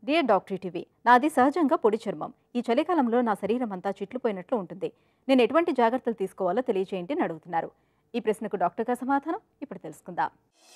dear doctor TV నాది సహజంగా పొడి చర్మం ఈ చలికాలంలో నా శరీరం అంతా చిట్లిపోయినట్లు ఉంటుంది నేను ఎటువంటి జాగ్రత్తలు తీసుకోవాలో తెలియజేయండి అని అడుగుతున్నారు ఈ ప్రశ్నకు డాక్టర్గా సమాధానం ఇప్పుడు తెలుసుకుందాం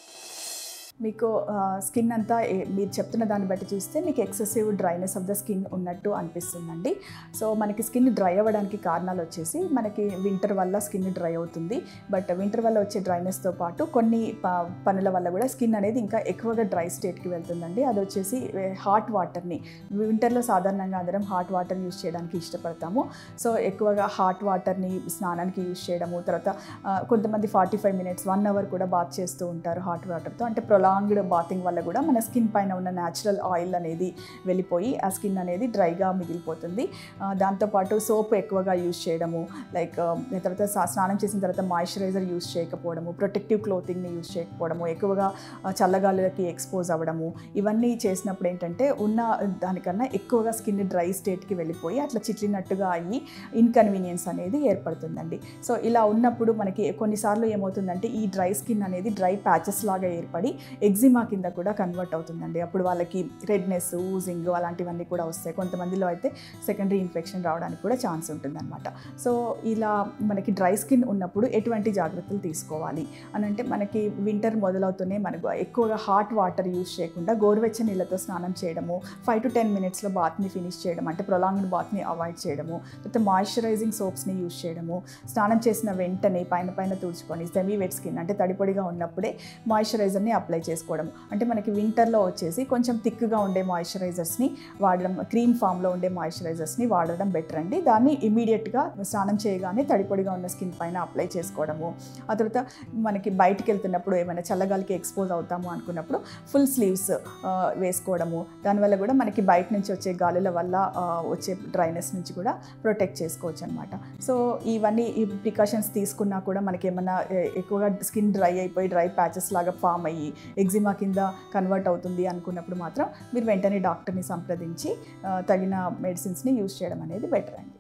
మీకు స్కిన్ అంతా ఏ- మీరు చెప్తున్న దాన్ని బట్టి చూస్తే మీకు excessive dryness of the skin ఉన్నట్టు అనిపిస్తుందండి సో మనకి స్కిన్ డ్రై అవ్వడానికి కారణాలు వచ్చేసి మనకి వింటర్ వల్ల స్కిన్ డ్రై అవుతుంది బట్ వింటర్ వల్ల వచ్చే డ్రైనెస్తో పాటు కొన్ని ప- పనుల వల్ల కూడా స్కిన్ అనేది ఇంకా ఎక్కువగా డ్రై స్టేట్కి వెళ్తుందండి అది వచ్చేసి హాట్ వాటర్ని వింటర్లో సాధారణంగా అందరం హాట్ వాటర్ యూస్ చేయడానికి ఇష్టపడతాము సో ఎక్కువగా హాట్ వాటర్ని స్నానానికి యూస్ చేయడము తర్వాత ఆ, కొంతమంది forty five minutes one hour కూడా బాత్ చేస్తూ ఉంటారు హాట్ వాటర్తో అంటే ప్రొలాంగ్డ్ బాతింగ్ వల్ల కూడా మన స్కిన్ పైన ఉన్న న్యాచురల్ ఆయిల్ అనేది వెళ్ళిపోయి ఆ స్కిన్ అనేది డ్రైగా మిగిలిపోతుంది ఆ, దాంతోపాటు సోప్ ఎక్కువగా యూస్ చేయడము లైక్ తర్వాత సా- స్నానం చేసిన తర్వాత మాయిశ్చరైజర్ యూస్ చేయకపోవడము ప్రొటెక్టివ్ క్లోతింగ్ని యూస్ చేయకపోవడము ఎక్కువగా ఆ, చల్లగాలులకి ఎక్స్పోజ్ అవ్వడము ఇవన్నీ చేసినప్పుడు ఏంటంటే ఉన్న దానికన్నా ఎక్కువగా స్కిన్ డ్రై స్టేట్కి వెళ్ళిపోయి అట్లా చిట్లినట్టుగా అయ్యి ఇన్కన్వీనియన్స్ అనేది ఏర్పడుతుందండి సో ఇలా ఉన్నప్పుడు మనకి కొన్నిసార్లు ఏమవుతుందంటే ఈ డ్రై స్కిన్ అనేది డ్రై ప్యాచెస్ లాగా ఏర్పడి ఎగ్జిమా కింద కూడా కన్వర్ట్ అవుతుందండి అప్పుడు వాళ్ళకి రెడ్నెస్ ఊజింగ్ అలాంటివన్నీ కూడా వస్తాయి కొంతమందిలో అయితే సెకండరీ ఇన్ఫెక్షన్ రావడానికి కూడా ఛాన్స్ ఉంటుందన్నమాట సో ఇలా మనకి డ్రై స్కిన్ ఉన్నప్పుడు ఎటువంటి జాగ్రత్తలు తీసుకోవాలి అని అంటే మనకి వింటర్ మొదలవుతూనే మనకు ఎక్కువగా హాట్ వాటర్ యూస్ చేయకుండా గోరువెచ్చని నీళ్ళతో స్నానం చేయడము ఫైవ్ టు టెన్ మినిట్స్లో బాత్ని ఫినిష్ చేయడం అంటే ప్రొలాంగ్డ్ బాత్ని అవాయిడ్ చేయడము తర్వాత మాయిశ్చరైజింగ్ సోప్స్ని యూస్ చేయడము స్నానం చేసిన వెంటనే పైన పైన తుడుచుకొని సెమీ వెట్ స్కిన్ అంటే తడిపొడిగా ఉన్నప్పుడే మాయిశ్చరైజర్ని అప్లై చేసుకోవడం అంటే మనకి వింటర్లో వచ్చేసి కొంచెం థిక్గా ఉండే మాయిశ్చరైజర్స్ని వాడడం క్రీమ్ ఫామ్లో ఉండే మాయిశ్చరైజర్స్ని వాడడం బెటర్ అండి దాన్ని ఇమీడియట్గా స్నానం చేయగానే తడిపొడిగా ఉన్న స్కిన్ పైన అప్లై చేసుకోవడము ఆ తర్వాత మనకి బయటికి వెళ్తున్నప్పుడు ఏమైనా చల్లగాలికి ఎక్స్పోజ్ అవుతాము అనుకున్నప్పుడు ఫుల్ స్లీవ్స్ వేసుకోవడము దానివల్ల కూడా మనకి బయట నుంచి వచ్చే గాలుల వల్ల ఆ, వచ్చే డ్రైనెస్ నుంచి కూడా ప్రొటెక్ట్ చేసుకోవచ్చు అనమాట సో ఇవన్నీ ఈ ప్రికాషన్స్ తీసుకున్నా కూడా మనకి ఏమన్నా ఏ, ఎక్కువగా స్కిన్ డ్రై అయిపోయి డ్రై ప్యాచెస్ లాగా ఫామ్ అయ్యి ఎగ్జిమా కింద కన్వర్ట్ అవుతుంది అనుకున్నప్పుడు మాత్రం మీరు వెంటనే డాక్టర్ని సంప్రదించి ఆ, తగిన మెడిసిన్స్ని యూస్ చేయడం అనేది బెటర్ అండి